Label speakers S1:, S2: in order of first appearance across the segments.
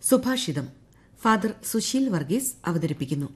S1: സുഭാഷിതം ഫാദർ സുശീൽ വർഗീസ് അവതരിപ്പിക്കുന്നു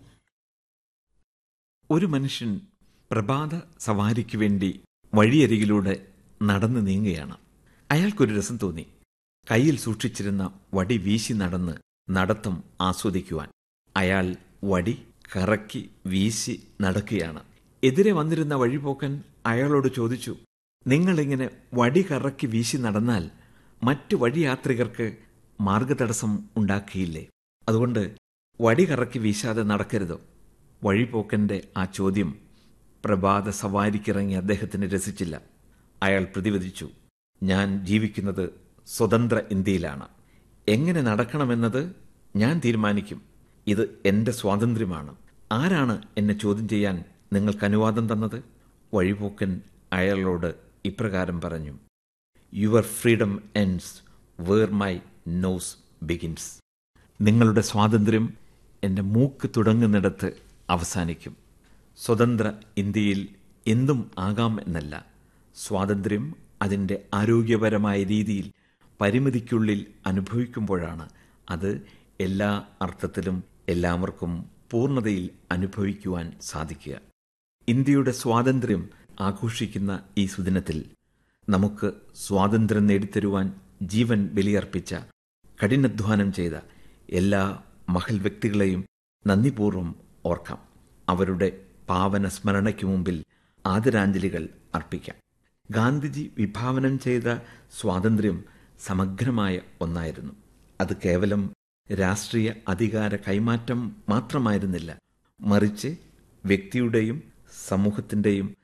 S2: ഒരു മനുഷ്യൻ പ്രഭാത സവാരിക്ക് വേണ്ടി വഴിയരികിലൂടെ നടന്നു നീങ്ങുകയാണ് അയാൾക്കൊരു രസം തോന്നി കയ്യിൽ സൂക്ഷിച്ചിരുന്ന വടി വീശി നടന്ന് നടത്തം ആസ്വദിക്കുവാൻ അയാൾ വടി കറക്കി വീശി നടക്കുകയാണ് എതിരെ വന്നിരുന്ന വഴിപോക്കൻ അയാളോട് ചോദിച്ചു നിങ്ങളിങ്ങനെ വടി കറക്കി വീശി നടന്നാൽ മറ്റു വഴിയാത്രികർക്ക് മാർഗതടസ്സം ഉണ്ടാക്കിയില്ലേ അതുകൊണ്ട് വടി കറക്കി വീശാതെ നടക്കരുതോ വഴിപോക്കന്റെ ആ ചോദ്യം പ്രഭാത സവാരിക്കിറങ്ങി അദ്ദേഹത്തിന് രസിച്ചില്ല അയാൾ പ്രതിവദിച്ചു ഞാൻ ജീവിക്കുന്നത് സ്വതന്ത്ര ഇന്ത്യയിലാണ് എങ്ങനെ നടക്കണമെന്നത് ഞാൻ തീരുമാനിക്കും ഇത് എന്റെ സ്വാതന്ത്ര്യമാണ് ആരാണ് എന്നെ ചോദ്യം ചെയ്യാൻ നിങ്ങൾക്ക് അനുവാദം തന്നത് വഴിപോക്കൻ അയാളോട് ഇപ്രകാരം പറഞ്ഞു your freedom ends where my nose begins നിങ്ങളുടെ സ്വാതന്ത്ര്യം എൻ്റെ മൂക്ക് തുടങ്ങുന്നിടത്ത് അവസാനിക്കും സ്വതന്ത്ര ഇന്ത്യയിൽ എന്തും ആകാം എന്നല്ല സ്വാതന്ത്ര്യം അതിൻ്റെ ആരോഗ്യപരമായ രീതിയിൽ പരിമിതിക്കുള്ളിൽ അനുഭവിക്കുമ്പോഴാണ് അത് എല്ലാ അർത്ഥത്തിലും എല്ലാവർക്കും പൂർണ്ണതയിൽ അനുഭവിക്കുവാൻ സാധിക്കുക ഇന്ത്യയുടെ സ്വാതന്ത്ര്യം ആഘോഷിക്കുന്ന ഈ സുദിനത്തിൽ നമുക്ക് സ്വാതന്ത്ര്യം നേടിത്തരുവാൻ ജീവൻ ബലിയർപ്പിച്ച കഠിനാധ്വാനം ചെയ്ത എല്ലാ മഹൽ വ്യക്തികളെയും നന്ദിപൂർവ്വം ഓർക്കാം അവരുടെ പാവന സ്മരണയ്ക്ക് മുമ്പിൽ ആദരാഞ്ജലികൾ അർപ്പിക്കാം ഗാന്ധിജി വിഭാവനം ചെയ്ത സ്വാതന്ത്ര്യം സമഗ്രമായ ഒന്നായിരുന്നു അത് കേവലം രാഷ്ട്രീയ അധികാര കൈമാറ്റം മാത്രമായിരുന്നില്ല മറിച്ച് വ്യക്തിയുടെയും സമൂഹത്തിൻ്റെയും